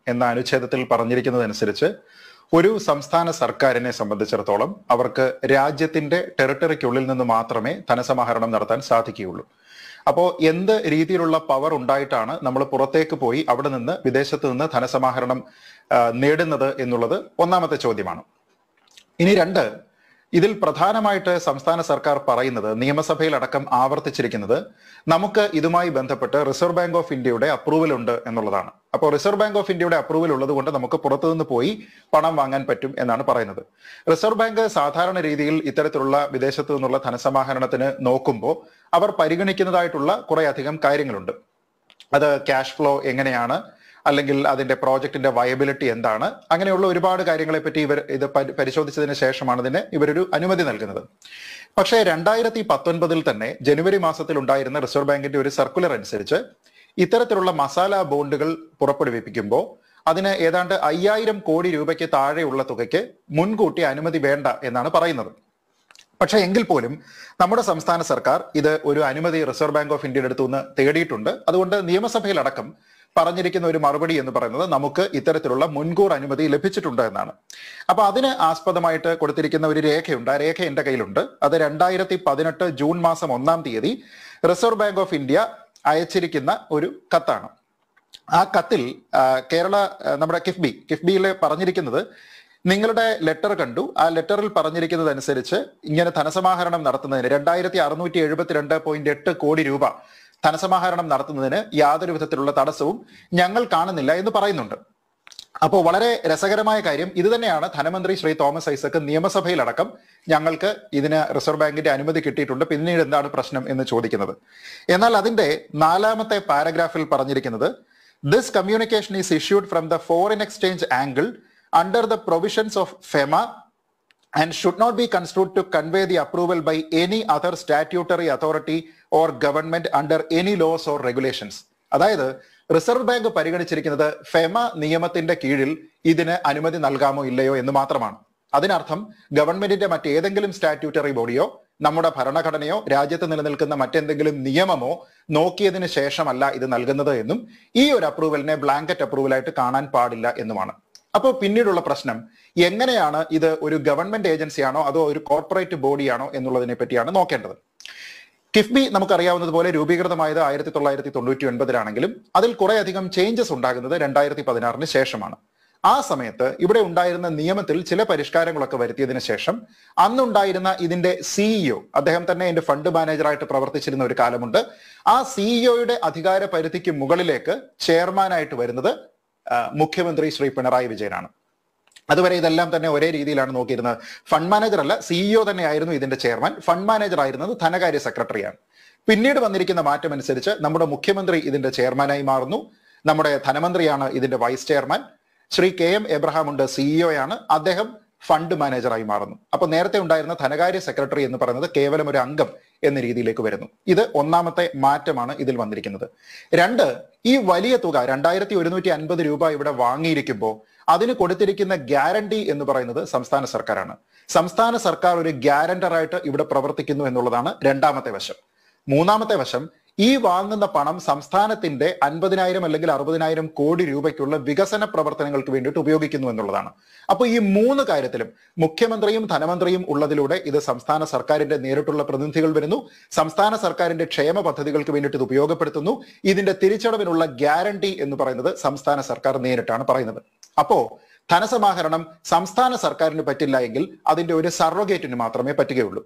എന്ന അനുച്ഛേദത്തിൽ പറഞ്ഞിരിക്കുന്നതനുസരിച്ച് ഒരു സംസ്ഥാന സർക്കാരിനെ സംബന്ധിച്ചിടത്തോളം അവർക്ക് രാജ്യത്തിന്റെ ടെറിട്ടറിക്കുള്ളിൽ നിന്ന് മാത്രമേ ധനസമാഹരണം നടത്താൻ സാധിക്കുകയുള്ളൂ അപ്പോൾ എന്ത് രീതിയിലുള്ള പവർ ഉണ്ടായിട്ടാണ് നമ്മൾ പുറത്തേക്ക് പോയി അവിടെ നിന്ന് വിദേശത്ത് നിന്ന് ധനസമാഹരണം ആ, നേടുന്നത് എന്നുള്ളത് ഒന്നാമത്തെ ചോദ്യമാണ് ഇനി രണ്ട് ഇതിൽ പ്രധാനമായിട്ട് സംസ്ഥാന സർക്കാർ പറയുന്നത് നിയമസഭയിൽ അടക്കം ആവർത്തിച്ചിരിക്കുന്നത് നമുക്ക് ഇതുമായി ബന്ധപ്പെട്ട് റിസർവ് ബാങ്ക് ഓഫ് ഇന്ത്യയുടെ അപ്രൂവൽ ഉണ്ട് എന്നുള്ളതാണ് അപ്പോൾ റിസർവ് ബാങ്ക് ഓഫ് ഇന്ത്യയുടെ അപ്രൂവൽ ഉള്ളത് കൊണ്ട് നമുക്ക് പുറത്തുനിന്ന് പോയി പണം വാങ്ങാൻ പറ്റും എന്നാണ് പറയുന്നത് റിസർവ് ബാങ്ക് സാധാരണ രീതിയിൽ ഇത്തരത്തിലുള്ള വിദേശത്തു നിന്നുള്ള ധനസമാഹരണത്തിന് നോക്കുമ്പോൾ അവർ പരിഗണിക്കുന്നതായിട്ടുള്ള കുറെ അധികം കാര്യങ്ങളുണ്ട് അത് ക്യാഷ് ഫ്ലോ എങ്ങനെയാണ് അല്ലെങ്കിൽ അതിന്റെ പ്രോജക്റ്റിന്റെ വയബിലിറ്റി എന്താണ് അങ്ങനെയുള്ള ഒരുപാട് കാര്യങ്ങളെ പറ്റി ഇവർ ഇത് പരി- പരിശോധിച്ചതിന് ശേഷമാണ് ഇതിന് ഇവരൊരു അനുമതി നൽകുന്നത് പക്ഷേ രണ്ടായിരത്തി പത്തൊൻപതിൽ തന്നെ ജനുവരി മാസത്തിൽ ഉണ്ടായിരുന്ന റിസർവ് ബാങ്കിന്റെ ഒരു സർക്കുലർ അനുസരിച്ച് ഇത്തരത്തിലുള്ള മസാല ബോണ്ടുകൾ പുറപ്പെടുവിപ്പിക്കുമ്പോൾ അതിന് ഏതാണ്ട് അയ്യായിരം കോടി രൂപയ്ക്ക് താഴെയുള്ള തുകയ്ക്ക് മുൻകൂട്ടി അനുമതി വേണ്ട എന്നാണ് പറയുന്നത് പക്ഷേ എങ്കിൽ പോലും നമ്മുടെ സംസ്ഥാന സർക്കാർ ഇത് ഒരു അനുമതി റിസർവ് ബാങ്ക് ഓഫ് ഇന്ത്യയുടെ അടുത്തു നിന്ന് തേടിയിട്ടുണ്ട് അതുകൊണ്ട് നിയമസഭയിലടക്കം പറഞ്ഞിരിക്കുന്ന ഒരു മറുപടി എന്ന് പറയുന്നത് നമുക്ക് ഇത്തരത്തിലുള്ള മുൻകൂർ അനുമതി ലഭിച്ചിട്ടുണ്ട് എന്നാണ് അപ്പൊ അതിന് ആസ്പദമായിട്ട് കൊടുത്തിരിക്കുന്ന ഒരു രേഖയുണ്ട് ആ രേഖ എന്റെ കയ്യിലുണ്ട് അത് രണ്ടായിരത്തി പതിനെട്ട് ജൂൺ മാസം ഒന്നാം തീയതി റിസർവ് ബാങ്ക് ഓഫ് ഇന്ത്യ അയച്ചിരിക്കുന്ന ഒരു കത്താണ് ആ കത്തിൽ ആ, കേരള ആ, നമ്മുടെ കിഫ്ബി കിഫ്ബിയിൽ പറഞ്ഞിരിക്കുന്നത് നിങ്ങളുടെ ലെറ്റർ കണ്ടു ആ ലെറ്ററിൽ പറഞ്ഞിരിക്കുന്നത് അനുസരിച്ച് ഇങ്ങനെ ധനസമാഹരണം നടത്തുന്നതിന് രണ്ടായിരത്തി അറുന്നൂറ്റി എഴുപത്തിരണ്ട് പോയിന്റ് എട്ട് കോടി രൂപ ധനസമാഹരണം നടത്തുന്നതിന് യാതൊരു വിധത്തിലുള്ള തടസ്സവും ഞങ്ങൾ കാണുന്നില്ല എന്ന് പറയുന്നുണ്ട് അപ്പോൾ വളരെ രസകരമായ കാര്യം ഇത് തന്നെയാണ് ധനമന്ത്രി ശ്രീ തോമസ് ഐസക്ക് നിയമസഭയിലടക്കം ഞങ്ങൾക്ക് ഇതിന് റിസർവ് ബാങ്കിന്റെ അനുമതി കിട്ടിയിട്ടുണ്ട് പിന്നീട് എന്താണ് പ്രശ്നം എന്ന് ചോദിക്കുന്നത് എന്നാൽ അതിന്റെ നാലാമത്തെ പാരഗ്രാഫിൽ പറഞ്ഞിരിക്കുന്നത് this communication is issued from the foreign exchange angle under the provisions of FEMA and should not be construed to convey the approval by any other statutory authority or government under any laws or regulations. അതായത് reserve bank പരിഗണിച്ചിരിക്കുന്നത് ഫെമ നിയമത്തിന്റെ കീഴിൽ ഇതിന് അനുമതി നൽകാമോ ഇല്ലയോ എന്ന് മാത്രമാണ് അതിനർത്ഥം ഗവൺമെന്റിന്റെ മറ്റേതെങ്കിലും സ്റ്റാറ്റ്യൂട്ടറി ബോഡിയോ നമ്മുടെ ഭരണഘടനയോ രാജ്യത്ത് നിലനിൽക്കുന്ന മറ്റെന്തെങ്കിലും നിയമമോ നോക്കിയതിന് ശേഷമല്ല ഇത് നൽകുന്നത് എന്നും ഈ ഒരു അപ്രൂവലിനെ ബ്ലാങ്കറ്റ് അപ്രൂവലായിട്ട് കാണാൻ പാടില്ല എന്നുമാണ് അപ്പോൾ പിന്നീടുള്ള പ്രശ്നം എങ്ങനെയാണ് ഇത് ഒരു ഗവൺമെന്റ് ഏജൻസിയാണോ അതോ ഒരു കോർപ്പറേറ്റ് ബോഡിയാണോ എന്നുള്ളതിനെ പറ്റിയാണ് നോക്കേണ്ടത് കിഫ്ബി നമുക്കറിയാവുന്നതുപോലെ രൂപീകൃതമായത് ആയിരത്തി തൊള്ളായിരത്തി തൊണ്ണൂറ്റി ഒൻപതിലാണെങ്കിലും അതിൽ കുറെ അധികം ചേഞ്ചസ് ഉണ്ടാകുന്നത് രണ്ടായിരത്തി പതിനാറിന് ശേഷമാണ് ആ സമയത്ത് ഇവിടെ ഉണ്ടായിരുന്ന നിയമത്തിൽ ചില പരിഷ്കാരങ്ങളൊക്കെ വരുത്തിയതിനു ശേഷം അന്നുണ്ടായിരുന്ന ഇതിന്റെ സിഇഒ അദ്ദേഹം തന്നെ എന്റെ ഫണ്ട് മാനേജറായിട്ട് പ്രവർത്തിച്ചിരുന്ന ഒരു കാലമുണ്ട് ആ സിഇഒയുടെ അധികാര പരിധിക്ക് മുകളിലേക്ക് ചെയർമാനായിട്ട് വരുന്നത് ആ, മുഖ്യമന്ത്രി ശ്രീ പിണറായി വിജയനാണ് അതുവരെ ഇതെല്ലാം തന്നെ ഒരേ രീതിയിലാണ് നോക്കിയിരുന്നത് ഫണ്ട് മാനേജർ അല്ല സിഇഒ തന്നെയായിരുന്നു ഇതിന്റെ ചെയർമാൻ ഫണ്ട് മാനേജർ ആയിരുന്നത് ധനകാര്യ സെക്രട്ടറിയാണ് പിന്നീട് വന്നിരിക്കുന്ന മാറ്റം അനുസരിച്ച് നമ്മുടെ മുഖ്യമന്ത്രി ഇതിന്റെ ചെയർമാനായി മാറുന്നു നമ്മുടെ ധനമന്ത്രിയാണ് ഇതിന്റെ vice chairman Shri K M Abraham ഉണ്ട് സിഇഒ ആണ് അദ്ദേഹം ഫണ്ട് മാനേജറായി മാറുന്നു അപ്പൊ നേരത്തെ ഉണ്ടായിരുന്ന ധനകാര്യ സെക്രട്ടറി എന്ന് പറയുന്നത് കേവലം ഒരു അംഗം എന്ന രീതിയിലേക്ക് വരുന്നു ഇത് ഒന്നാമത്തെ മാറ്റമാണ് ഇതിൽ വന്നിരിക്കുന്നത് രണ്ട് ഈ വലിയ തുക രണ്ടായിരത്തി ഒരുന്നൂറ്റി അൻപത് രൂപ ഇവിടെ വാങ്ങിയിരിക്കുമ്പോൾ അതിന് കൊടുത്തിരിക്കുന്ന ഗ്യാരണ്ടി എന്ന് പറയുന്നത് സംസ്ഥാന സർക്കാരാണ് സംസ്ഥാന സർക്കാർ ഒരു ഗ്യാരണ്ടറായിട്ട് ഇവിടെ പ്രവർത്തിക്കുന്നു എന്നുള്ളതാണ് രണ്ടാമത്തെ വശം മൂന്നാമത്തെ വശം ഈ വാങ്ങുന്ന പണം സംസ്ഥാനത്തിന്റെ അൻപതിനായിരം അല്ലെങ്കിൽ അറുപതിനായിരം കോടി രൂപയ്ക്കുള്ള വികസന പ്രവർത്തനങ്ങൾക്ക് വേണ്ടിയിട്ട് ഉപയോഗിക്കുന്നു എന്നുള്ളതാണ് അപ്പൊ ഈ മൂന്ന് കാര്യത്തിലും മുഖ്യമന്ത്രിയും ധനമന്ത്രിയും ഉള്ളതിലൂടെ ഇത് സംസ്ഥാന സർക്കാരിന്റെ നേരിട്ടുള്ള പ്രതിനിധികൾ വരുന്നു സംസ്ഥാന സർക്കാരിന്റെ ക്ഷേമ പദ്ധതികൾക്ക് വേണ്ടിയിട്ട് ഇത് ഉപയോഗപ്പെടുത്തുന്നു ഇതിന്റെ തിരിച്ചടവിനുള്ള ഗ്യാരണ്ടി എന്ന് പറയുന്നത് സംസ്ഥാന സർക്കാർ നേരിട്ടാണ് പറയുന്നത് അപ്പോ ധനസമാഹരണം സംസ്ഥാന സർക്കാരിന് പറ്റില്ല എങ്കിൽ അതിന്റെ ഒരു സർവഗേറ്റിന് മാത്രമേ പറ്റുകയുള്ളൂ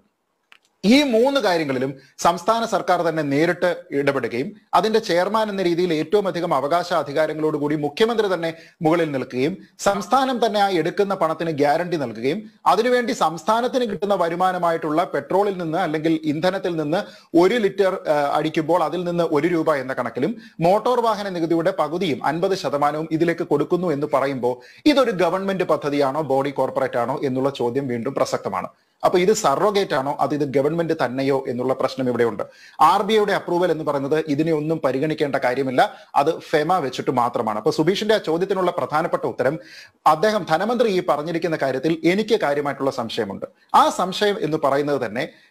ഈ മൂന്ന് കാര്യങ്ങളിലും സംസ്ഥാന സർക്കാർ തന്നെ നേരിട്ട് ഇടപെടുകയും അതിന്റെ ചെയർമാൻ എന്ന രീതിയിൽ ഏറ്റവും അധികം അവകാശ അധികാരങ്ങളോടുകൂടി മുഖ്യമന്ത്രി തന്നെ മുകളിൽ നിൽക്കുകയും സംസ്ഥാനം തന്നെ ആ എടുക്കുന്ന പണത്തിന് ഗ്യാരണ്ടി നൽകുകയും അതിനുവേണ്ടി സംസ്ഥാനത്തിന് കിട്ടുന്ന വരുമാനമായിട്ടുള്ള പെട്രോളിൽ നിന്ന് അല്ലെങ്കിൽ ഇന്ധനത്തിൽ നിന്ന് ഒരു ലിറ്റർ ആ, അടിക്കുമ്പോൾ അതിൽ നിന്ന് ഒരു രൂപ എന്ന കണക്കിലും മോട്ടോർ വാഹന നികുതിയുടെ പകുതിയും അൻപത് ശതമാനവും ഇതിലേക്ക് കൊടുക്കുന്നു എന്ന് പറയുമ്പോൾ ഇതൊരു ഗവൺമെന്റ് പദ്ധതിയാണോ ബോഡി കോർപ്പറേറ്റ് ആണോ എന്നുള്ള ചോദ്യം വീണ്ടും പ്രസക്തമാണ് അപ്പൊ ഇത് സർറോഗേറ്റ് ആണോ അത് ഇത് ഗവൺമെന്റ് തന്നെയോ എന്നുള്ള പ്രശ്നം ഇവിടെയുണ്ട് ആർ ബി ഐയുടെ അപ്രൂവൽ എന്ന് പറയുന്നത് ഇതിനെ ഒന്നും പരിഗണിക്കേണ്ട കാര്യമില്ല അത് ഫെമ വെച്ചിട്ട് മാത്രമാണ് അപ്പൊ സുബീഷിന്റെ ആ ചോദ്യത്തിനുള്ള പ്രധാനപ്പെട്ട ഉത്തരം അദ്ദേഹം ധനമന്ത്രി ഈ പറഞ്ഞിരിക്കുന്ന കാര്യത്തിൽ എനിക്ക് കാര്യമായിട്ടുള്ള സംശയമുണ്ട് ആ സംശയം എന്ന് പറയുന്നത് തന്നെ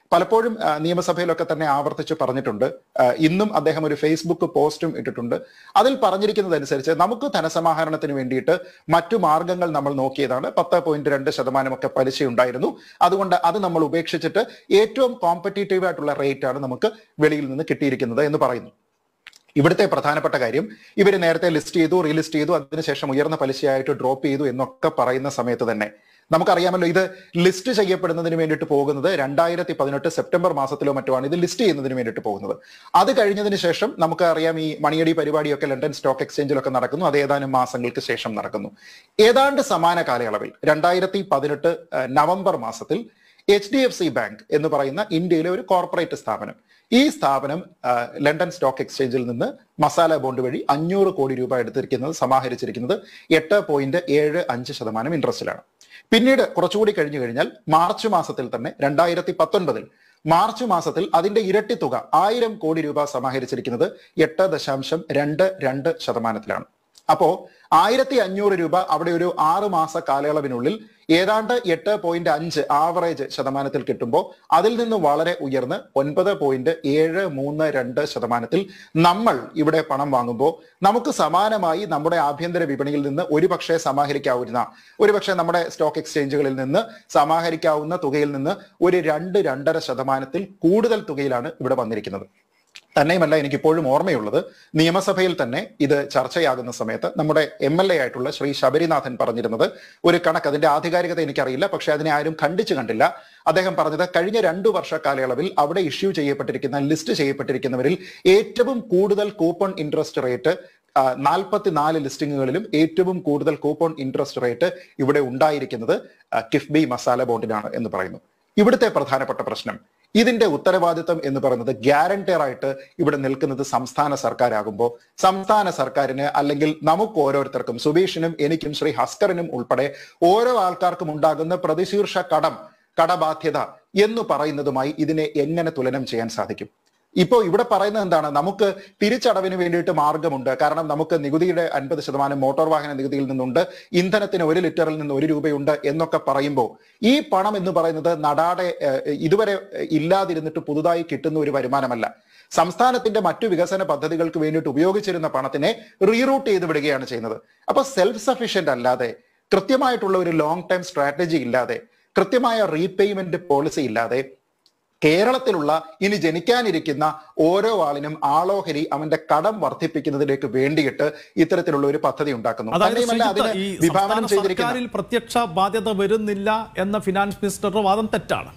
പലപ്പോഴും ആ, നിയമസഭയിലൊക്കെ തന്നെ ആവർത്തിച്ച് പറഞ്ഞിട്ടുണ്ട് ആ, ഇന്നും അദ്ദേഹം ഒരു ഫേസ്ബുക്ക് പോസ്റ്റും ഇട്ടിട്ടുണ്ട് അതിൽ പറഞ്ഞിരിക്കുന്നതനുസരിച്ച് നമുക്ക് ധനസമാഹരണത്തിന് വേണ്ടിയിട്ട് മറ്റു മാർഗങ്ങൾ നമ്മൾ നോക്കിയതാണ് പത്ത് പോയിന്റ് രണ്ട് ശതമാനമൊക്കെ പലിശ ഉണ്ടായിരുന്നു അതുകൊണ്ട് അത് നമ്മൾ ഉപേക്ഷിച്ചിട്ട് ഏറ്റവും കോമ്പറ്റീറ്റീവ് ആയിട്ടുള്ള റേറ്റ് ആണ് നമുക്ക് വെളിയിൽ നിന്ന് കിട്ടിയിരിക്കുന്നത് എന്ന് പറയുന്നു ഇവിടുത്തെ പ്രധാനപ്പെട്ട കാര്യം ഇവർ നേരത്തെ ലിസ്റ്റ് ചെയ്തു റീലിസ്റ്റ് ചെയ്തു അതിനുശേഷം ഉയർന്ന പലിശയായിട്ട് ഡ്രോപ്പ് ചെയ്തു എന്നൊക്കെ പറയുന്ന സമയത്ത് തന്നെ നമുക്കറിയാമല്ലോ ഇത് ലിസ്റ്റ് ചെയ്യപ്പെടുന്നതിന് വേണ്ടിയിട്ട് പോകുന്നത് രണ്ടായിരത്തി പതിനെട്ട് സെപ്റ്റംബർ മാസത്തിലോ മറ്റോ ആണ് ഇത് ലിസ്റ്റ് ചെയ്യുന്നതിന് വേണ്ടിയിട്ട് പോകുന്നത് അത് കഴിഞ്ഞതിന് ശേഷം നമുക്ക് അറിയാം ഈ മണിയടി പരിപാടിയൊക്കെ ലണ്ടൻ സ്റ്റോക്ക് എക്സ്ചേഞ്ചിലൊക്കെ നടക്കുന്നു അത് ഏതാനും മാസങ്ങൾക്ക് ശേഷം നടക്കുന്നു ഏതാണ്ട് സമാന കാലയളവിൽ രണ്ടായിരത്തി പതിനെട്ട് നവംബർ മാസത്തിൽ H D F C bank എന്ന് പറയുന്ന ഇന്ത്യയിലെ ഒരു കോർപ്പറേറ്റ് സ്ഥാപനം ഈ സ്ഥാപനം ആ, ലണ്ടൻ സ്റ്റോക്ക് എക്സ്ചേഞ്ചിൽ നിന്ന് മസാല ബോണ്ട് വഴി അഞ്ഞൂറ് കോടി രൂപ എടുത്തിരിക്കുന്നത് സമാഹരിച്ചിരിക്കുന്നത് എട്ട് പോയിന്റ് ഏഴ് അഞ്ച് ശതമാനം ഇൻട്രസ്റ്റിലാണ് പിന്നീട് കുറച്ചുകൂടി കഴിഞ്ഞു കഴിഞ്ഞാൽ മാർച്ച് മാസത്തിൽ തന്നെ രണ്ടായിരത്തി പത്തൊൻപതിൽ മാർച്ച് മാസത്തിൽ അതിന്റെ ഇരട്ടി തുക ആയിരം കോടി രൂപ സമാഹരിച്ചിരിക്കുന്നത് എട്ട് ദശാംശം രണ്ട് രണ്ട് ശതമാനത്തിലാണ് അപ്പോ ആയിരത്തി അഞ്ഞൂറ് രൂപ അവിടെ ഒരു ആറ് മാസ കാലയളവിനുള്ളിൽ ഏതാണ്ട് എട്ട് പോയിന്റ് അഞ്ച് ആവറേജ് ശതമാനത്തിൽ കിട്ടുമ്പോൾ അതിൽ നിന്ന് വളരെ ഉയർന്ന് ഒൻപത് പോയിന്റ് ഏഴ് മൂന്ന് രണ്ട് ശതമാനത്തിൽ നമ്മൾ ഇവിടെ പണം വാങ്ങുമ്പോൾ നമുക്ക് സമാനമായി നമ്മുടെ ആഭ്യന്തര വിപണിയിൽ നിന്ന് ഒരുപക്ഷെ സമാഹരിക്കാവുന്ന ഒരുപക്ഷെ നമ്മുടെ സ്റ്റോക്ക് എക്സ്ചേഞ്ചുകളിൽ നിന്ന് സമാഹരിക്കാവുന്ന തുകയിൽ നിന്ന് ഒരു രണ്ട് രണ്ടര ശതമാനത്തിൽ കൂടുതൽ തുകയിലാണ് ഇവിടെ വന്നിരിക്കുന്നത് തന്നെയുമല്ല എനിക്ക് ഇപ്പോഴും ഓർമ്മയുള്ളത് നിയമസഭയിൽ തന്നെ ഇത് ചർച്ചയാകുന്ന സമയത്ത് നമ്മുടെ എം എൽ എ ആയിട്ടുള്ള ശ്രീ ശബരിനാഥൻ പറഞ്ഞിരുന്നത് ഒരു കണക്ക് അതിന്റെ ആധികാരികത എനിക്കറിയില്ല പക്ഷെ അതിനെ ആരും khണ്ഡിച്ചു കണ്ടില്ല അദ്ദേഹം പറഞ്ഞത് കഴിഞ്ഞ രണ്ടു വർഷ കാലയളവിൽ അവിടെ ഇഷ്യൂ ചെയ്യപ്പെട്ടിരിക്കുന്ന ലിസ്റ്റ് ചെയ്യപ്പെട്ടിരിക്കുന്നവരിൽ ഏറ്റവും കൂടുതൽ കൂപ്പൺ ഇൻട്രസ്റ്റ് റേറ്റ് നാൽപ്പത്തിനാല് ലിസ്റ്റിങ്ങുകളിലും ഏറ്റവും കൂടുതൽ കൂപ്പൺ ഇൻട്രസ്റ്റ് റേറ്റ് ഇവിടെ ഉണ്ടായിരിക്കുന്നത് ആ, കിഫ്ബി മസാല ബോണ്ടിനാണ് എന്ന് പറയുന്നു ഇവിടുത്തെ പ്രധാനപ്പെട്ട പ്രശ്നം ഇതിന്റെ ഉത്തരവാദിത്തം എന്ന് പറയുന്നത് ഗ്യാരണ്ടർ ആയിട്ട് ഇവിടെ നിൽക്കുന്നത് സംസ്ഥാന സർക്കാരാകുമ്പോൾ സംസ്ഥാന സർക്കാരിന് അല്ലെങ്കിൽ നമുക്ക് ഓരോരുത്തർക്കും സുബീഷിനും എനിക്കും ശ്രീ ഹസ്കറിനും ഉൾപ്പെടെ ഓരോ ആൾക്കാർക്കും ഉണ്ടാകുന്ന പ്രതിശീർഷ കടം കടബാധ്യത എന്ന് പറയുന്നതുമായി ഇതിനെ എങ്ങനെ തുലനം ചെയ്യാൻ സാധിക്കും ഇപ്പോ ഇവിടെ പറയുന്നത് എന്താണ് നമുക്ക് തിരിച്ചടവിന് വേണ്ടിയിട്ട് മാർഗമുണ്ട് കാരണം നമുക്ക് നികുതിയുടെ അൻപത് ശതമാനം മോട്ടോർ വാഹന നികുതിയിൽ നിന്നുണ്ട് ഇന്ധനത്തിന് ഒരു ലിറ്ററിൽ നിന്ന് ഒരു രൂപയുണ്ട് എന്നൊക്കെ പറയുമ്പോൾ ഈ പണം എന്ന് പറയുന്നത് നടാടെ ഏഹ്, ഇതുവരെ ഇല്ലാതിരുന്നിട്ട് പുതുതായി കിട്ടുന്ന ഒരു വരുമാനമല്ല സംസ്ഥാനത്തിന്റെ മറ്റു വികസന പദ്ധതികൾക്ക് വേണ്ടിയിട്ട് ഉപയോഗിച്ചിരുന്ന പണത്തിനെ റീറൂട്ട് ചെയ്ത് വിടുകയാണ് ചെയ്യുന്നത് അപ്പൊ സെൽഫ് സഫീഷ്യന്റ് അല്ലാതെ കൃത്യമായിട്ടുള്ള ഒരു ലോങ് ടൈം സ്ട്രാറ്റജി ഇല്ലാതെ കൃത്യമായ റീപേയ്മെന്റ് പോളിസി ഇല്ലാതെ കേരളത്തിലുള്ള ഇനി ജനിക്കാനിരിക്കുന്ന ഓരോ ആളിനും ആളോഹരി അവന്റെ കടം വർദ്ധിപ്പിക്കുന്നതിലേക്ക് വേണ്ടിയിട്ട് ഇത്തരത്തിലുള്ള ഒരു പദ്ധതി ഉണ്ടാക്കുന്നു അതായത് തന്നെയുമല്ല ശ്രീജിത്ത്, അതിന് ഈ വിഭാവനം സംസ്ഥാന ചെയ്തിരിക്കുന്ന സർക്കാരിൽ പ്രത്യക്ഷ ബാധ്യത വരുന്നില്ല എന്ന ഫിനാൻസ് മിനിസ്റ്ററുടെ വാദം തെറ്റാണ്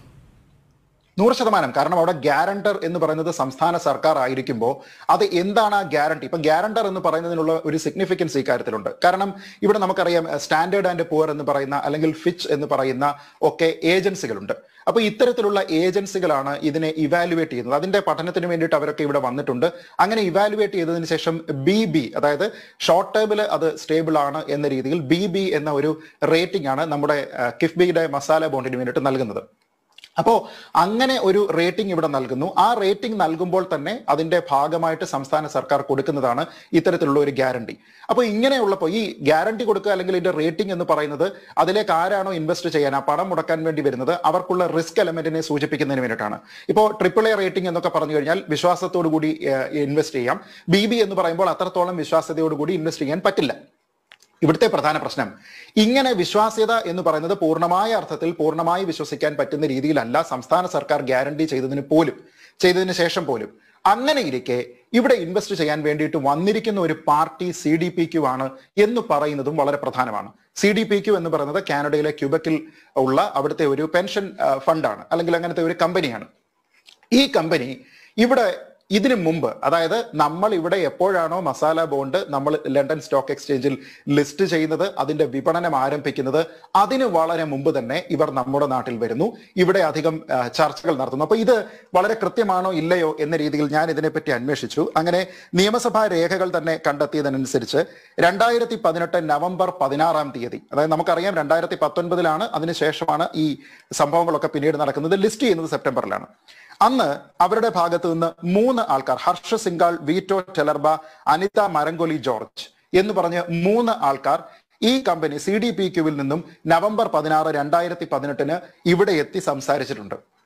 നൂറ് ശതമാനം കാരണം അവിടെ ഗ്യാരണ്ടർ എന്ന് പറയുന്നത് സംസ്ഥാന സർക്കാർ ആയിരിക്കുമ്പോൾ അത് എന്താണ് ആ ഗ്യാരണ്ടി ഇപ്പൊ ഗ്യാരണ്ടർ എന്ന് പറയുന്നതിനുള്ള ഒരു സിഗ്നിഫിക്കൻസ് ഈ കാര്യത്തിലുണ്ട് കാരണം ഇവിടെ നമുക്കറിയാം സ്റ്റാൻഡേർഡ് ആൻഡ് പുവർ എന്ന് പറയുന്ന അല്ലെങ്കിൽ ഫിച്ച് എന്ന് പറയുന്ന ഒക്കെ ഏജൻസികളുണ്ട് അപ്പൊ ഇത്തരത്തിലുള്ള ഏജൻസികളാണ് ഇതിനെ ഇവാലുവേറ്റ് ചെയ്യുന്നത് അതിന്റെ പഠനത്തിന് വേണ്ടിയിട്ട് അവരൊക്കെ ഇവിടെ വന്നിട്ടുണ്ട് അങ്ങനെ ഇവാലുവേറ്റ് ചെയ്തതിന് ശേഷം ബി ബി അതായത് ഷോർട്ട് ടേമിൽ അത് സ്റ്റേബിൾ ആണ് എന്ന രീതിയിൽ ബി ബി എന്ന ഒരു റേറ്റിംഗ് ആണ് നമ്മുടെ ആ, കിഫ്ബിയുടെ മസാല ബോണ്ടിന് വേണ്ടിയിട്ട് നൽകുന്നത് അപ്പോ അങ്ങനെ ഒരു റേറ്റിംഗ് ഇവിടെ നൽകുന്നു ആ റേറ്റിംഗ് നൽകുമ്പോൾ തന്നെ അതിന്റെ ഭാഗമായിട്ട് സംസ്ഥാന സർക്കാർ കൊടുക്കുന്നതാണ് ഇത്തരത്തിലുള്ള ഒരു ഗ്യാരണ്ടി അപ്പോൾ ഇങ്ങനെയുള്ളപ്പോൾ ഈ ഗ്യാരണ്ടി കൊടുക്കുക അല്ലെങ്കിൽ ഇതിന്റെ റേറ്റിംഗ് എന്ന് പറയുന്നത് അതിലേക്ക് ആരാണോ ഇൻവെസ്റ്റ് ചെയ്യാൻ ആ പണം മുടക്കാൻ വേണ്ടി വരുന്നത് അവർക്കുള്ള റിസ്ക് എലമെന്റിനെ സൂചിപ്പിക്കുന്നതിന് വേണ്ടിയിട്ടാണ് ഇപ്പോൾ ട്രിപ്പിൾ എ റേറ്റിംഗ് എന്നൊക്കെ പറഞ്ഞു കഴിഞ്ഞാൽ വിശ്വാസത്തോടു കൂടി ഇൻവെസ്റ്റ് ചെയ്യാം ബി ബി എന്ന് പറയുമ്പോൾ അത്രത്തോളം വിശ്വാസ്യതയോടു കൂടി ഇൻവെസ്റ്റ് ചെയ്യാൻ പറ്റില്ല ഇവിടുത്തെ പ്രധാന പ്രശ്നം ഇങ്ങനെ വിശ്വാസ്യത എന്ന് പറയുന്നത് പൂർണ്ണമായ അർത്ഥത്തിൽ പൂർണ്ണമായി വിശ്വസിക്കാൻ പറ്റുന്ന രീതിയിലല്ല സംസ്ഥാന സർക്കാർ ഗ്യാരണ്ടി ചെയ്തതിന് പോലും ചെയ്തതിന് ശേഷം പോലും അങ്ങനെ ഇരിക്കെ ഇവിടെ ഇൻവെസ്റ്റ് ചെയ്യാൻ വേണ്ടിയിട്ട് വന്നിരിക്കുന്ന ഒരു party C D P Q ആണ് എന്ന് പറയുന്നതും വളരെ പ്രധാനമാണ് സി ഡി പി ക്യു എന്ന് പറയുന്നത് കാനഡയിലെ ക്യൂബക്കിൽ ഉള്ള അവിടുത്തെ ഒരു പെൻഷൻ ഫണ്ടാണ് അല്ലെങ്കിൽ അങ്ങനത്തെ ഒരു കമ്പനിയാണ് ഈ കമ്പനി ഇവിടെ ഇതിനു മുമ്പ് അതായത് നമ്മൾ ഇവിടെ എപ്പോഴാണോ മസാല ബോണ്ട് നമ്മൾ ലണ്ടൻ സ്റ്റോക്ക് എക്സ്ചേഞ്ചിൽ ലിസ്റ്റ് ചെയ്യുന്നത് അതിന്റെ വിപണനം ആരംഭിക്കുന്നത് അതിന് വളരെ മുമ്പ് തന്നെ ഇവർ നമ്മുടെ നാട്ടിൽ വരുന്നു ഇവിടെ അധികം ആ, ചർച്ചകൾ നടത്തുന്നു അപ്പൊ ഇത് വളരെ കൃത്യമാണോ ഇല്ലയോ എന്ന രീതിയിൽ ഞാൻ ഇതിനെപ്പറ്റി അന്വേഷിച്ചു അങ്ങനെ നിയമസഭാ രേഖകൾ തന്നെ കണ്ടെത്തിയതനുസരിച്ച് രണ്ടായിരത്തി പതിനെട്ട് നവംബർ പതിനാറാം തീയതി അതായത് നമുക്കറിയാം രണ്ടായിരത്തി പത്തൊൻപതിലാണ് അതിനുശേഷമാണ് ഈ സംഭവങ്ങളൊക്കെ പിന്നീട് നടക്കുന്നത് ലിസ്റ്റ് ചെയ്യുന്നത് സെപ്റ്റംബറിലാണ് അന്ന് അവരുടെ ഭാഗത്തു നിന്ന് മൂന്ന് ആൾക്കാർ ഹർഷ സിംഗാൾ വീറ്റോ ടെലർബ അനിത മരങ്കൊലി ജോർജ് എന്ന് പറഞ്ഞ് മൂന്ന് ആൾക്കാർ ഈ കമ്പനി സി ഡി പി ക്യുവിൽ നിന്നും നവംബർ പതിനാറ് രണ്ടായിരത്തി പതിനെട്ടിന് ഇവിടെ എത്തി സംസാരിച്ചിട്ടുണ്ട്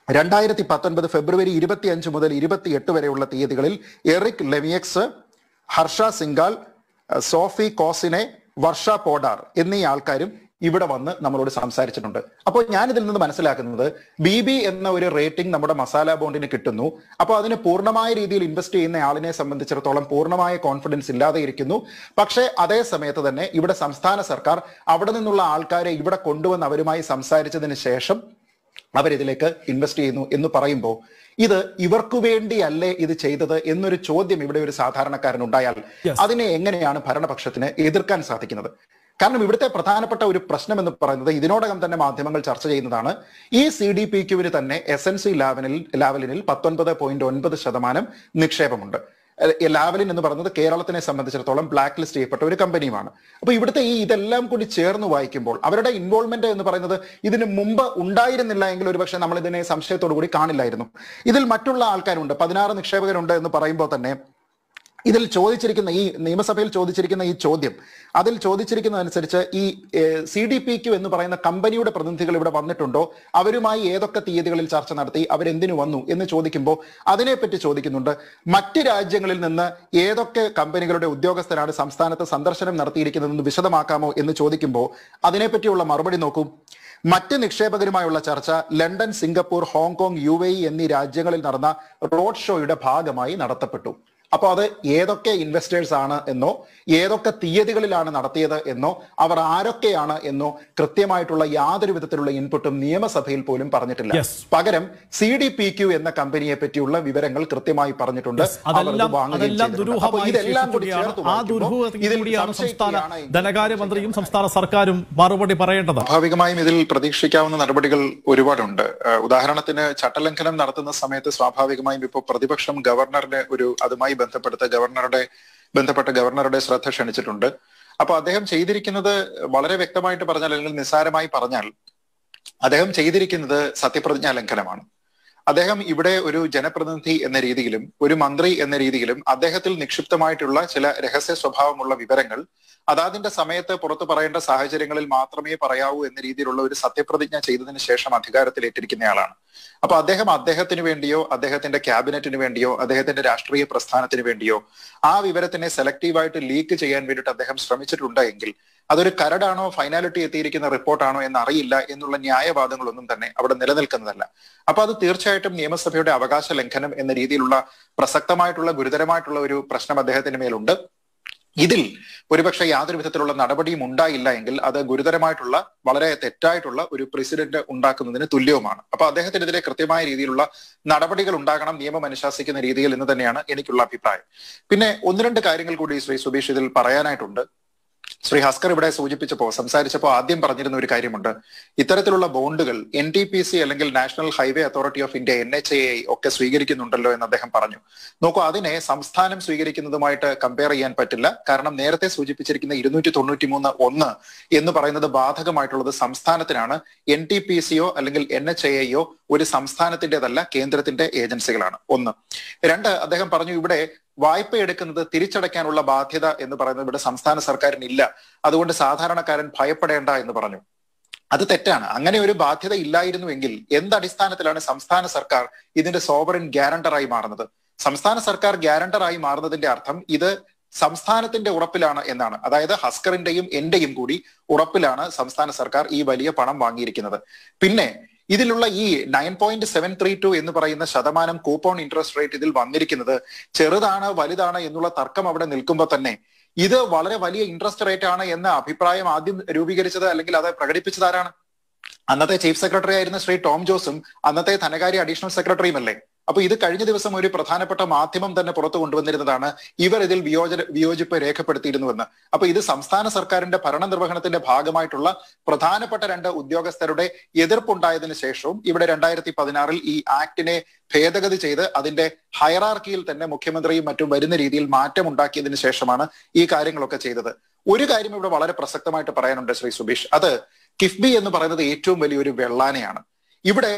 രണ്ടായിരത്തി പത്തൊൻപത് ഫെബ്രുവരി ഇരുപത്തിയഞ്ച് മുതൽ ഇരുപത്തിയെട്ട് വരെയുള്ള തീയതികളിൽ എറിക് ലെമിയക്സ് ഹർഷ സിംഗാൽ അഹ് സോഫി കോസിനെ വർഷ പോഡാർ എന്നീ ആൾക്കാരും ഇവിടെ വന്ന് നമ്മളോട് സംസാരിച്ചിട്ടുണ്ട് അപ്പോൾ ഞാൻ ഇതിൽ നിന്ന് മനസ്സിലാക്കുന്നത് ബി ബി എന്ന ഒരു റേറ്റിംഗ് നമ്മുടെ മസാല ബോണ്ടിന് കിട്ടുന്നു അപ്പോൾ അതിന് പൂർണ്ണമായ രീതിയിൽ ഇൻവെസ്റ്റ് ചെയ്യുന്ന ആളിനെ സംബന്ധിച്ചിടത്തോളം പൂർണ്ണമായ കോൺഫിഡൻസ് ഇല്ലാതെ ഇരിക്കുന്നു പക്ഷേ അതേ സമയത്ത് തന്നെ ഇവിടെ സംസ്ഥാന സർക്കാർ അവിടെ നിന്നുള്ള ആൾക്കാരെ ഇവിടെ കൊണ്ടുവന്ന് അവരുമായി സംസാരിച്ചതിന് ശേഷം അവരിതിലേക്ക് ഇൻവെസ്റ്റ് ചെയ്യുന്നു എന്ന് പറയുമ്പോൾ ഇത് ഇവർക്ക് വേണ്ടിയല്ലേ ഇത് ചെയ്തത് എന്നൊരു ചോദ്യം ഇവിടെ ഒരു സാധാരണക്കാരൻ ഉണ്ടായാൽ Yes. അതിനെ എങ്ങനെയാണ് ഭരണപക്ഷത്തിന് എതിർക്കാൻ സാധിക്കുന്നത് കാരണം ഇവിടുത്തെ പ്രധാനപ്പെട്ട ഒരു പ്രശ്നം എന്ന് പറയുന്നത് ഇതിനോടകം തന്നെ മാധ്യമങ്ങൾ ചർച്ച ചെയ്യുന്നതാണ് ഈ സി ഡി പി ക്യുവിന് തന്നെ എസ് എൻ സി ലാവലിൽ ലാവലിനിൽ പത്തൊൻപത് പോയിന്റ് ഒൻപത് ശതമാനം നിക്ഷേപമുണ്ട് എ- ലാവലിൻ എന്ന് പറയുന്നത് കേരളത്തിനെ സംബന്ധിച്ചിടത്തോളം ബ്ലാക്ക് ലിസ്റ്റ് ചെയ്യപ്പെട്ട ഒരു കമ്പനിയുമാണ് അപ്പൊ ഇവിടുത്തെ ഈ ഇതെല്ലാം കൂടി ചേർന്ന് വായിക്കുമ്പോൾ അവരുടെ ഇൻവോൾവ്മെന്റ് എന്ന് പറയുന്നത് ഇതിന് മുമ്പ് ഉണ്ടായിരുന്നില്ല എങ്കിൽ ഒരുപക്ഷെ നമ്മൾ ഇതിനെ സംശയത്തോടു കൂടി കാണില്ലായിരുന്നു ഇതിൽ മറ്റുള്ള ആൾക്കാരുണ്ട് പതിനാറ് നിക്ഷേപകരുണ്ട് എന്ന് പറയുമ്പോൾ തന്നെ ഇതിൽ ചോദിച്ചിരിക്കുന്ന ഈ നിയമസഭയിൽ ചോദിച്ചിരിക്കുന്ന ഈ ചോദ്യം അതിൽ ചോദിച്ചിരിക്കുന്നതനുസരിച്ച് ഈ സി ഡി പി ക്യു എന്ന് പറയുന്ന കമ്പനിയുടെ പ്രതിനിധികൾ ഇവിടെ വന്നിട്ടുണ്ടോ അവരുമായി ഏതൊക്കെ തീയതികളിൽ ചർച്ച നടത്തി അവരെന്തിനു വന്നു എന്ന് ചോദിക്കുമ്പോൾ അതിനെപ്പറ്റി ചോദിക്കുന്നുണ്ട് മറ്റ് രാജ്യങ്ങളിൽ നിന്ന് ഏതൊക്കെ കമ്പനികളുടെ ഉദ്യോഗസ്ഥരാണ് സംസ്ഥാനത്ത് സന്ദർശനം നടത്തിയിരിക്കുന്നതെന്ന് വിശദമാക്കാമോ എന്ന് ചോദിക്കുമ്പോൾ അതിനെപ്പറ്റിയുള്ള മറുപടി നോക്കൂ മറ്റ് നിക്ഷേപകരുമായുള്ള ചർച്ച London Singapore Hong Kong U A E എന്നീ രാജ്യങ്ങളിൽ നടന്ന റോഡ് ഷോയുടെ ഭാഗമായി നടത്തപ്പെട്ടു അപ്പോൾ അത് ഏതൊക്കെ ഇൻവെസ്റ്റേഴ്സ് ആണ് എന്നോ ഏതൊക്കെ തീയതികളിലാണ് നടത്തിയത് എന്നോ അവർ ആരൊക്കെയാണ് എന്നോ കൃത്യമായിട്ടുള്ള യാതൊരു വിധത്തിലുള്ള ഇൻപുട്ടും നിയമസഭയിൽ പോലും പറഞ്ഞിട്ടില്ല Yes. പകരം സി ഡി പി ക്യു എന്ന കമ്പനിയെ പറ്റിയുള്ള വിവരങ്ങൾ കൃത്യമായി പറഞ്ഞിട്ടുണ്ട് Yes, അവർ ഇത് അതെല്ലാം വാങ്ങുകയും അതെല്ലാം ചെയ്തിട്ടുണ്ട്. അപ്പോൾ ദുരൂഹമായി ഇതെല്ലാം കൂടി ശേഷിക്കുകയാണ്. ചേർത്ത് ആ വായിക്കുമ്പോൾ ദുരൂഹതയ്ക്ക് ഇതിൽ കൂടിയാണ് സംസ്ഥാന സംശയിക്കുകയാണ് എങ്കിൽ ധനകാര്യമന്ത്രിയും സംസ്ഥാന സർക്കാരും മറുപടി പറയേണ്ടത് സ്വാഭാവികമായും ഇതിൽ പ്രതീക്ഷിക്കാവുന്ന നടപടികൾ ഒരുപാടുണ്ട് ഏഹ് ഉദാഹരണത്തിന് ചട്ടലംഘനം നടത്തുന്ന സമയത്ത് സ്വാഭാവികമായും ഇപ്പോൾ പ്രതിപക്ഷം ഗവർണറിന് ഒരു അതുമായി ബന്ധപ്പെടുത്ത ഗവർണറുടെ ബന്ധപ്പെട്ട ഗവർണറുടെ ശ്രദ്ധ ക്ഷണിച്ചിട്ടുണ്ട് അപ്പൊ അദ്ദേഹം ചെയ്തിരിക്കുന്നത് വളരെ വ്യക്തമായിട്ട് പറഞ്ഞാൽ അല്ലെങ്കിൽ നിസ്സാരമായി പറഞ്ഞാൽ അദ്ദേഹം ചെയ്തിരിക്കുന്നത് സത്യപ്രതിജ്ഞാ ലംഘനമാണ് അദ്ദേഹം ഇവിടെ ഒരു ജനപ്രതിനിധി എന്ന രീതിയിലും ഒരു മന്ത്രി എന്ന രീതിയിലും അദ്ദേഹത്തിൽ നിക്ഷിപ്തമായിട്ടുള്ള ചില രഹസ്യ സ്വഭാവമുള്ള വിവരങ്ങൾ അതാതിന്റെ സമയത്ത് പുറത്തു പറയേണ്ട സാഹചര്യങ്ങളിൽ മാത്രമേ പറയാവൂ എന്ന രീതിയിലുള്ള ഒരു സത്യപ്രതിജ്ഞ ചെയ്തതിനു ശേഷം അധികാരത്തിൽ ഏറ്റിരിക്കുന്നയാളാണ് അപ്പൊ അദ്ദേഹം അദ്ദേഹത്തിന് വേണ്ടിയോ അദ്ദേഹത്തിന്റെ ക്യാബിനറ്റിന് വേണ്ടിയോ അദ്ദേഹത്തിന്റെ രാഷ്ട്രീയ പ്രസ്ഥാനത്തിന് വേണ്ടിയോ ആ വിവരത്തിനെ സെലക്റ്റീവായിട്ട് ലീക്ക് ചെയ്യാൻ വേണ്ടിയിട്ട് അദ്ദേഹം ശ്രമിച്ചിട്ടുണ്ട് എങ്കിൽ അതൊരു കരടാണോ ഫൈനാലിറ്റി എത്തിയിരിക്കുന്ന റിപ്പോർട്ടാണോ എന്ന് അറിയില്ല എന്നുള്ള ന്യായവാദങ്ങളൊന്നും തന്നെ അവിടെ നിലനിൽക്കുന്നതല്ല അപ്പൊ അത് തീർച്ചയായിട്ടും നിയമസഭയുടെ അവകാശ ലംഘനം എന്ന രീതിയിലുള്ള പ്രസക്തമായിട്ടുള്ള ഗുരുതരമായിട്ടുള്ള ഒരു പ്രശ്നം അദ്ദേഹത്തിന് മേലുണ്ട് ഇതിൽ ഒരുപക്ഷെ യാതൊരു വിധത്തിലുള്ള നടപടിയും ഉണ്ടായില്ല എങ്കിൽ അത് ഗുരുതരമായിട്ടുള്ള വളരെ തെറ്റായിട്ടുള്ള ഒരു പ്രസിഡന്റ് ഉണ്ടാക്കുന്നതിന് തുല്യവുമാണ് അപ്പൊ അദ്ദേഹത്തിനെതിരെ കൃത്യമായ രീതിയിലുള്ള നടപടികൾ ഉണ്ടാകണം നിയമം അനുശാസിക്കുന്ന രീതിയിൽ എന്ന് തന്നെയാണ് എനിക്കുള്ള അഭിപ്രായം പിന്നെ ഒന്ന് രണ്ട് കാര്യങ്ങൾ കൂടി ശ്രീ സുബീഷ് ഇതിൽ പറയാനായിട്ടുണ്ട് ശ്രീ ഹസ്കർ ഇവിടെ സൂചിപ്പിച്ചപ്പോ സംസാരിച്ചപ്പോൾ ആദ്യം പറഞ്ഞിരുന്ന ഒരു കാര്യമുണ്ട് ഇത്തരത്തിലുള്ള ബോണ്ടുകൾ എൻ ടി പി സി അല്ലെങ്കിൽ national highway authority of India N H A ഒക്കെ സ്വീകരിക്കുന്നുണ്ടല്ലോ എന്ന് അദ്ദേഹം പറഞ്ഞു നോക്കൂ അതിനെ സംസ്ഥാനം സ്വീകരിക്കുന്നതുമായിട്ട് കമ്പയർ ചെയ്യാൻ പറ്റില്ല കാരണം നേരത്തെ സൂചിപ്പിച്ചിരിക്കുന്ന ഇരുന്നൂറ്റി തൊണ്ണൂറ്റി മൂന്ന് ഒന്ന് എന്ന് പറയുന്നത് ബാധകമായിട്ടുള്ളത് സംസ്ഥാനത്തിനാണ് എൻ ടി പി സിയോ അല്ലെങ്കിൽ എൻ എച്ച് എയോ ഒരു സംസ്ഥാനത്തിന്റേതല്ല കേന്ദ്രത്തിന്റെ ഏജൻസികളാണ് ഒന്ന് രണ്ട് അദ്ദേഹം പറഞ്ഞു ഇവിടെ വായ്പ എടുക്കുന്നത് തിരിച്ചടയ്ക്കാനുള്ള ബാധ്യത എന്ന് പറയുന്നത് ഇവിടെ സംസ്ഥാന സർക്കാരിന് ഇല്ല അതുകൊണ്ട് സാധാരണക്കാരൻ ഭയപ്പെടേണ്ട എന്ന് പറഞ്ഞു അത് തെറ്റാണ് അങ്ങനെ ഒരു ബാധ്യത ഇല്ലായിരുന്നുവെങ്കിൽ എന്തടിസ്ഥാനത്തിലാണ് സംസ്ഥാന സർക്കാർ ഇതിന്റെ സോവറിൻ ഗ്യാരണ്ടറായി മാറുന്നത് സംസ്ഥാന സർക്കാർ ഗ്യാരണ്ടറായി മാറുന്നതിന്റെ അർത്ഥം ഇത് സംസ്ഥാനത്തിന്റെ ഉറപ്പിലാണ് എന്നാണ് അതായത് ഹസ്കറിന്റെയും എന്റെയും കൂടി ഉറപ്പിലാണ് സംസ്ഥാന സർക്കാർ ഈ വലിയ പണം വാങ്ങിയിരിക്കുന്നത് പിന്നെ ഇതിലുള്ള ഈ nine point seven three two എന്ന് പറയുന്ന ശതമാനം കൂപ്പോൺ ഇൻട്രസ്റ്റ് റേറ്റ് ഇതിൽ വന്നിരിക്കുന്നത് ചെറുതാണ് വലുതാണ് എന്നുള്ള തർക്കം അവിടെ നിൽക്കുമ്പോൾ തന്നെ ഇത് വളരെ വലിയ ഇൻട്രസ്റ്റ് റേറ്റ് ആണ് എന്ന അഭിപ്രായം ആദ്യം രൂപീകരിച്ചത് അല്ലെങ്കിൽ അത് പ്രകടിപ്പിച്ചത് ആരാണ് അന്നത്തെ ചീഫ് സെക്രട്ടറി ആയിരുന്ന ശ്രീ ടോം ജോസും അന്നത്തെ ധനകാര്യ അഡീഷണൽ സെക്രട്ടറിയും അല്ലേ അപ്പൊ ഇത് കഴിഞ്ഞ ദിവസം ഒരു പ്രധാനപ്പെട്ട മാധ്യമം തന്നെ പുറത്തു കൊണ്ടുവന്നിരുന്നതാണ് ഇവർ ഇതിൽ വിയോജന വിയോജിപ്പ് രേഖപ്പെടുത്തിയിരുന്നുവെന്ന് അപ്പൊ ഇത് സംസ്ഥാന സർക്കാരിന്റെ ഭരണ നിർവഹണത്തിന്റെ ഭാഗമായിട്ടുള്ള പ്രധാനപ്പെട്ട രണ്ട് ഉദ്യോഗസ്ഥരുടെ എതിർപ്പുണ്ടായതിനു ശേഷവും ഇവിടെ രണ്ടായിരത്തി പതിനാറിൽ ഈ ആക്ടിനെ ഭേദഗതി ചെയ്ത് അതിന്റെ ഹയറാർക്കിയിൽ തന്നെ മുഖ്യമന്ത്രിയും മറ്റും വരുന്ന രീതിയിൽ മാറ്റം ഉണ്ടാക്കിയതിനു ശേഷമാണ് ഈ കാര്യങ്ങളൊക്കെ ചെയ്തത് ഒരു കാര്യം ഇവിടെ വളരെ പ്രസക്തമായിട്ട് പറയാനുണ്ട് ശ്രീ സുബീഷ് അത് കിഫ്ബി എന്ന് പറയുന്നത് ഏറ്റവും വലിയൊരു വെള്ളാനയാണ് ഇവിടെ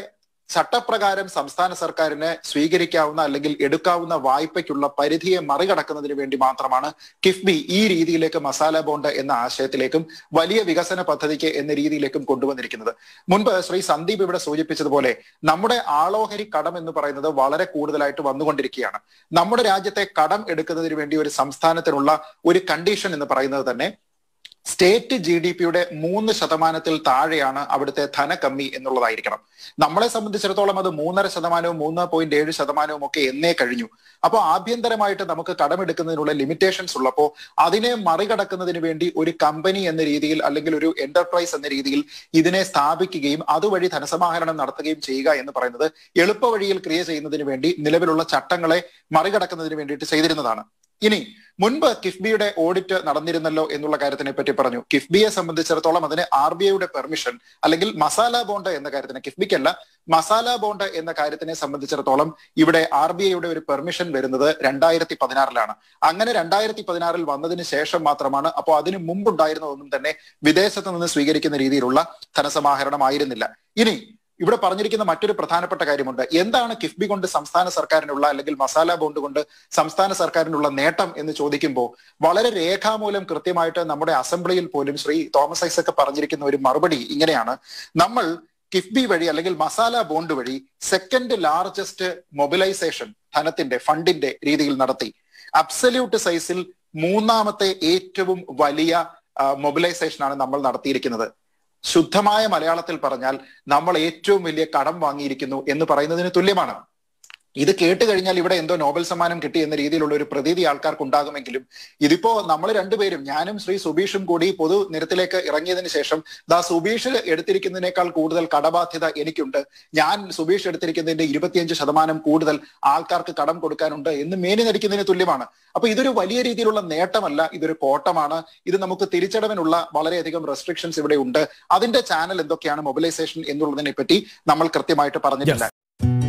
ചട്ടപ്രകാരം സംസ്ഥാന സർക്കാരിന് സ്വീകരിക്കാവുന്ന അല്ലെങ്കിൽ എടുക്കാവുന്ന വായ്പയ്ക്കുള്ള പരിധിയെ മറികടക്കുന്നതിന് വേണ്ടി മാത്രമാണ് കിഫ്ബി ഈ രീതിയിലേക്ക് മസാല ബോണ്ട് എന്ന ആശയത്തിലേക്കും വലിയ വികസന പദ്ധതിക്ക് എന്ന രീതിയിലേക്കും കൊണ്ടുവന്നിരിക്കുന്നത് മുൻപ് ശ്രീ സന്ദീപ് ഇവിടെ സൂചിപ്പിച്ചതുപോലെ നമ്മുടെ ആളോഹരി കടം എന്ന് പറയുന്നത് വളരെ കൂടുതലായിട്ട് വന്നുകൊണ്ടിരിക്കുകയാണ് നമ്മുടെ രാജ്യത്തെ കടം എടുക്കുന്നതിന് വേണ്ടി ഒരു സംസ്ഥാനത്തിനുള്ള ഒരു കണ്ടീഷൻ എന്ന് പറയുന്നത് തന്നെ സ്റ്റേറ്റ് ജി ഡി പിയുടെ മൂന്ന് ശതമാനത്തിൽ താഴെയാണ് അവിടുത്തെ ധനകമ്മി എന്നുള്ളതായിരിക്കണം നമ്മളെ സംബന്ധിച്ചിടത്തോളം അത് മൂന്നര ശതമാനവും മൂന്ന് പോയിന്റ് ഏഴ് ശതമാനവും ഒക്കെ എന്നേ കഴിഞ്ഞു അപ്പോൾ ആഭ്യന്തരമായിട്ട് നമുക്ക് കടമെടുക്കുന്നതിനുള്ള ലിമിറ്റേഷൻസ് ഉള്ളപ്പോൾ അതിനെ മറികടക്കുന്നതിന് വേണ്ടി ഒരു കമ്പനി എന്ന രീതിയിൽ അല്ലെങ്കിൽ ഒരു എന്റർപ്രൈസ് എന്ന രീതിയിൽ ഇതിനെ സ്ഥാപിക്കുകയും അതുവഴി ധനസമാഹരണം നടത്തുകയും ചെയ്യുക എന്ന് പറയുന്നത് എളുപ്പ വഴിയിൽ ക്രിയ ചെയ്യുന്നതിന് വേണ്ടി നിലവിലുള്ള ചട്ടങ്ങളെ മറികടക്കുന്നതിന് വേണ്ടിയിട്ട് ചെയ്തിരുന്നതാണ് ഇനി മുൻപ് കിഫ്ബിയുടെ ഓഡിറ്റ് നടന്നിരുന്നല്ലോ എന്നുള്ള കാര്യത്തിനെ പറ്റി പറഞ്ഞു കിഫ്ബിയെ സംബന്ധിച്ചിടത്തോളം അതിന് ആർ ബി ഐയുടെ പെർമിഷൻ അല്ലെങ്കിൽ മസാല ബോണ്ട് എന്ന കാര്യത്തിന് കിഫ്ബിക്കല്ല മസാല ബോണ്ട് എന്ന കാര്യത്തിനെ സംബന്ധിച്ചിടത്തോളം ഇവിടെ ആർ ബി ഐയുടെ ഒരു പെർമിഷൻ വരുന്നത് രണ്ടായിരത്തി പതിനാറിലാണ് അങ്ങനെ രണ്ടായിരത്തി പതിനാറിൽ വന്നതിന് ശേഷം മാത്രമാണ് അപ്പോൾ അതിന് മുമ്പുണ്ടായിരുന്നതൊന്നും തന്നെ വിദേശത്ത് നിന്ന് സ്വീകരിക്കുന്ന രീതിയിലുള്ള ധനസമാഹരണമായിരുന്നില്ല ഇനി ഇവിടെ പറഞ്ഞിരിക്കുന്ന മറ്റൊരു പ്രധാനപ്പെട്ട കാര്യമുണ്ട് എന്താണ് കിഫ്ബി കൊണ്ട് സംസ്ഥാന സർക്കാരിനുള്ള അല്ലെങ്കിൽ മസാല ബോണ്ട് കൊണ്ട് സംസ്ഥാന സർക്കാരിനുള്ള നേട്ടം എന്ന് ചോദിക്കുമ്പോൾ വളരെ രേഖാമൂലം കൃത്യമായിട്ട് നമ്മുടെ അസംബ്ലിയിൽ പോലും ശ്രീ തോമസ് ഐസക് പറഞ്ഞിരിക്കുന്ന ഒരു മറുപടി ഇങ്ങനെയാണ് നമ്മൾ കിഫ്ബി വഴി അല്ലെങ്കിൽ മസാല ബോണ്ട് വഴി സെക്കൻഡ് ലാർജസ്റ്റ് മൊബിലൈസേഷൻ ധനത്തിന്റെ ഫണ്ടിന്റെ രീതിയിൽ നടത്തി അബ്സല്യൂട്ട് സൈസിൽ മൂന്നാമത്തെ ഏറ്റവും വലിയ മൊബിലൈസേഷൻ ആണ് നമ്മൾ നടത്തിയിരിക്കുന്നത് ശുദ്ധമായ മലയാളത്തിൽ പറഞ്ഞാൽ നമ്മൾ ഏറ്റവും വലിയ കടം വാങ്ങിയിരിക്കുന്നു എന്ന് പറയുന്നതിന് തുല്യമാണ് ഇത് കേട്ട് കഴിഞ്ഞാൽ ഇവിടെ എന്തോ നോബൽ സമ്മാനം കിട്ടി എന്ന രീതിയിലുള്ള ഒരു പ്രതീതി ആൾക്കാർക്ക് ഉണ്ടാകുമെങ്കിലും ഇതിപ്പോ നമ്മൾ രണ്ടുപേരും ഞാനും ശ്രീ സുബീഷും കൂടി പൊതു നിരത്തിലേക്ക് ഇറങ്ങിയതിന് ശേഷം ദാ സുബീഷ് എടുത്തിരിക്കുന്നതിനേക്കാൾ കൂടുതൽ കടബാധ്യത എനിക്കുണ്ട് ഞാൻ സുബീഷ് എടുത്തിരിക്കുന്നതിന്റെ ഇരുപത്തിയഞ്ച് ശതമാനം കൂടുതൽ ആൾക്കാർക്ക് കടം കൊടുക്കാനുണ്ട് എന്ന് മേനി നടിക്കുന്നതിന് തുല്യമാണ് അപ്പൊ ഇതൊരു വലിയ രീതിയിലുള്ള നേട്ടമല്ല ഇതൊരു കോട്ടമാണ് ഇത് നമുക്ക് തിരിച്ചടവിനുള്ള വളരെയധികം റെസ്ട്രിക്ഷൻസ് ഇവിടെ ഉണ്ട് അതിന്റെ ചാനൽ എന്തൊക്കെയാണ് മൊബിലൈസേഷൻ എന്നുള്ളതിനെ പറ്റി നമ്മൾ കൃത്യമായിട്ട് പറഞ്ഞിട്ടില്ല